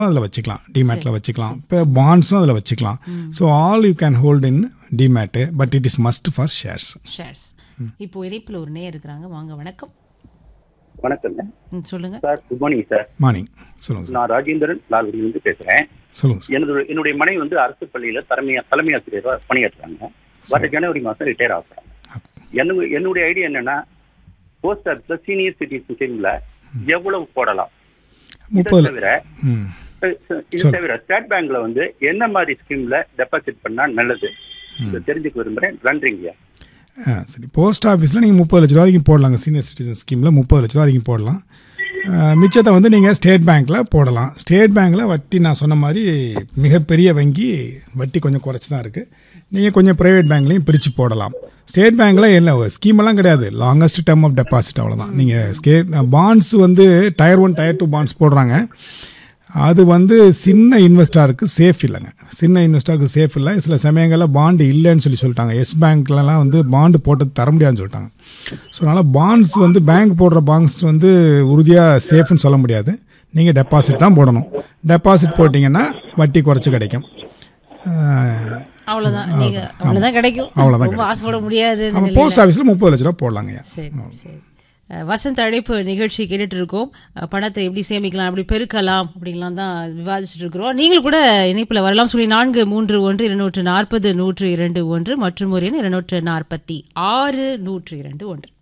அதில் வச்சுக்கலாம் டிமேட்டில் வச்சுக்கலாம் இப்போ பாண்ட்ஸும் அதில் வச்சுக்கலாம் so all you can hold in demat but it is must for shares shares இப்போ இணைப்பில் ஒரு நேர் இருக்கிறாங்க வாங்க வணக்கம் வணக்கங்க ம், சொல்லுங்க sir good morning sir morning சொல்லுங்கள் சார் நான் ராஜேந்திரன் லால்குடியிலிருந்து பேசுறேன் சொல்லுங்கள் சார் எனது என்னுடைய மனைவி வந்து அரசு பள்ளியில தலைமை தலைமை ஆசிரியராக பணியாற்றுறாங்க வர ஜனவரி மாசம் ரிட்டையர் ஆகுறாங்க என்ன என்னுடைய ஐடியா என்னன்னா போஸ்ட் ஆஃபீஸ்ல சீனியர் சிட்டிசன் ஸ்கீம்ல எவ்வளவு போடலாம் இதை முப்பது தவிர ம் அஹ், இது தவிர ஸ்டேட் பேங்க்ல வந்து என்ன மாதிரி ஸ்கீம்ல டெபாசிட் பண்ணா நல்லது இதை தெரிஞ்சுக்க விரும்புறேன் நன்றிங்கய்யா ஆ சரி போஸ்ட் ஆஃபீஸில் நீங்கள் முப்பது லட்ச ரூபா வரைக்கும் போடலாங்க சீனியர் சிட்டிசன் ஸ்கீமில் முப்பது லட்ச ரூபா வரைக்கும் போடலாம் ஆ, மிச்சத்தை வந்து நீங்கள் ஸ்டேட் பேங்க்கில் போடலாம் ஸ்டேட் பேங்க்கில் வட்டி நான் சொன்ன மாதிரி மிகப்பெரிய வங்கி வட்டி கொஞ்சம் குறைச்சி தான் இருக்குது நீங்கள் கொஞ்சம் ப்ரைவேட் பேங்க்லேயும் பிரித்து போடலாம் ஸ்டேட் பேங்க்கில் என்ன ஸ்கீமெல்லாம் கிடையாது லாங்கஸ்ட் டேர்ம் ஆஃப் டெபாசிட் அவ்வளோதான் நீங்கள் ஸ்டேட் பாண்ட்ஸ் வந்து tier one tier two bonds போடுறாங்க அது வந்து சின்ன இன்வெஸ்டாருக்கு சேஃப் இல்லைங்க சின்ன இன்வெஸ்டாருக்கு சேஃப் இல்லை சில சமயங்களில் பாண்டு இல்லைன்னு சொல்லி சொல்லிட்டாங்க எஸ் பேங்க்லலாம் வந்து பாண்டு போட்டு தர முடியாதுன்னு சொல்லிட்டாங்க ஸோ அதனால் பாண்ட்ஸ் வந்து பேங்க் போடுற பாண்ட்ஸ் வந்து உறுதியாக சேஃப்னு சொல்ல முடியாது நீங்கள் டெபாசிட் தான் போடணும் டெபாசிட் போட்டிங்கன்னா வட்டி குறைச்சி கிடைக்கும் ஆஹ், அவ்வளவுதான் நீங்க அவ்வளவுதான் கிடைக்கும் அவ்வளவுதான் ரொம்ப ஆசைப்பட முடியாது இந்த நம்ம நிலையில. போஸ்ட் ஆஃபீஸில் முப்பது லட்ச ரூபா போடலாங்கய்யா சரி சரி அஹ், வசந்த் அழைப்பு நிகழ்ச்சி கேட்டுட்டு இருக்கோம் அஹ், பணத்தை எப்படி சேமிக்கலாம் எப்படி பெருக்கலாம் அப்படின்லாம் தான் விவாதிச்சுட்டு இருக்கிறோம் நீங்கள் கூட இணைப்பில் வரலாம் சொல்லி நான்கு மூன்று ஒன்று இருநூற்று நாற்பது நூற்று இரண்டு ஒன்று மற்றும் ஒரு எண் இருநூற்று நாற்பத்தி ஆறு நூற்று இரண்டு ஒன்று